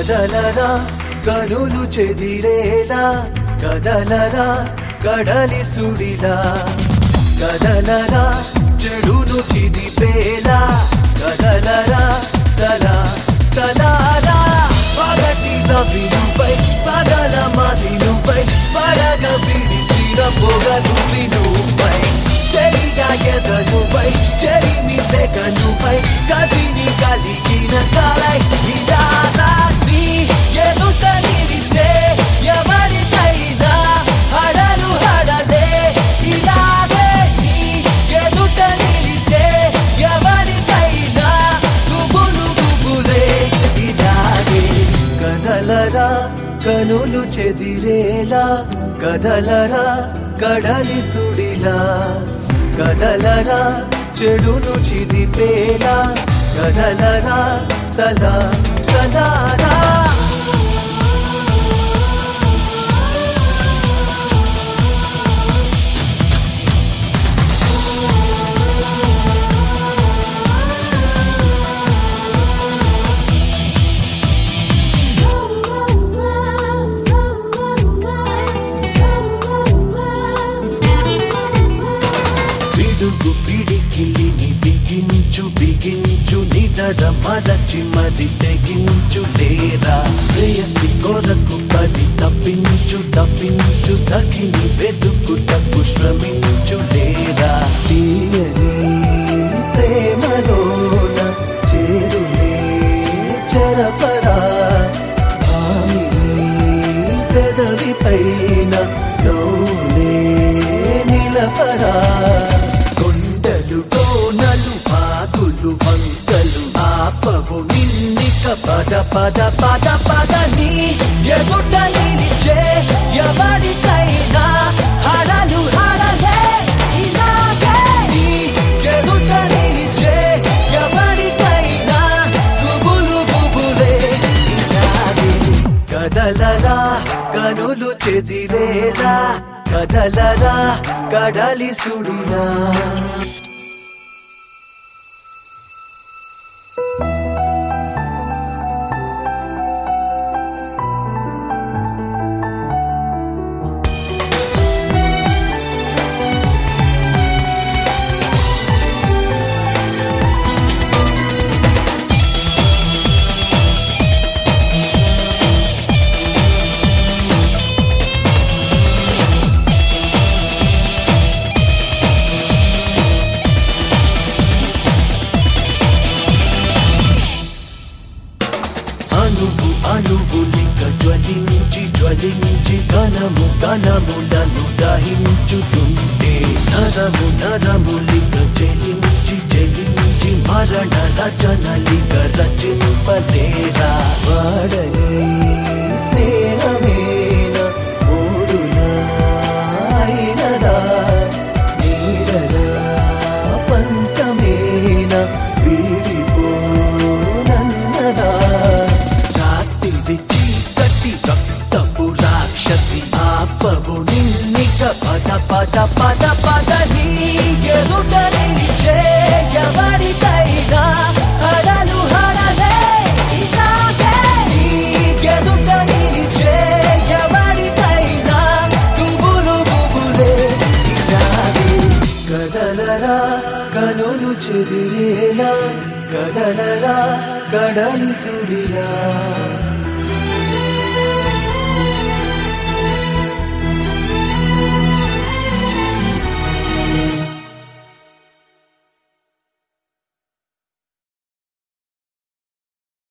కదలరా కనులు చెదిరేలా కదలరా కడలి సుడిలా కదలరా చెడును చిదిపేలా కదలరా సలా సలారా పగటి రవి నువ్వై పగల మది నువ్వై పడగ విడిచిన పొగ నువ్వి నువ్వై చెరిగా ఎద నువ్వై చెరిమి సెగ నువ్వై కసిని కలిగిన తలై ఇదాదా నీ ఎదుట నిలిచే ఎవరికైనా హడలు హడలే ఇలాగే నీ ఎదుట నిలిచే ఎవరికైనా గుబులు గుబులే ఇలాగే కదలరా కనులు చెదిరేలా కదలరా కడలి సుడిలా కదలరా చెడును చిదిపేలా కదలరా సలా సలారా పిడుగు పిడికిలిని బిగించు బిగించు నిదర మరచి మరి తెగించు లేరా ప్రేయసి కొరకు పది తప్పించు తప్పించు సఖిని వెతుకుటకు శ్రమించు లేరా తీయని ప్రేమలోన చేరులే చెరపరా ఆమెని పెదవి పైన నోలే నిలపరా కొండలు కోనలు ఆకులు వంకలు ఆపవు నిన్నిక పద పద పద పద నీ ఎదుట నిలిచే ఎవరికైనా హడలు హడలే ఇలాగే నీ ఎదుట నిలిచే ఎవరికైనా గుబులు గుబులే ఇలాగే కదలరా కనులు చెదిరేలా కదలరా కడలి సుడిలా అనువు అనువులిక జ్వలించి జ్వలించి ఘనము ఘనములను దహించుతుంటే నరము నరములిక చెలించి చెలించి మరణ రచనలిక రచింపలేరా వాడని స్నేహమేన ఓడునా అయినరా నీడరా పంతమేన వీడిపోనన్నదా రాత్రి చీకటి రక్తపు రాక్షసి ఆపవు నిన్నిక పద పద పద పద నీ ఎదుట నిలిచే ఎవరికైనా హడలు హడలే ఇలాగే నీ ఎదుట నిలిచే ఎవరికైనా గుబులు గుబులే ఇలాగే కదలరా కనులు చెదిరేలా కదలరా కడలి సుడిలా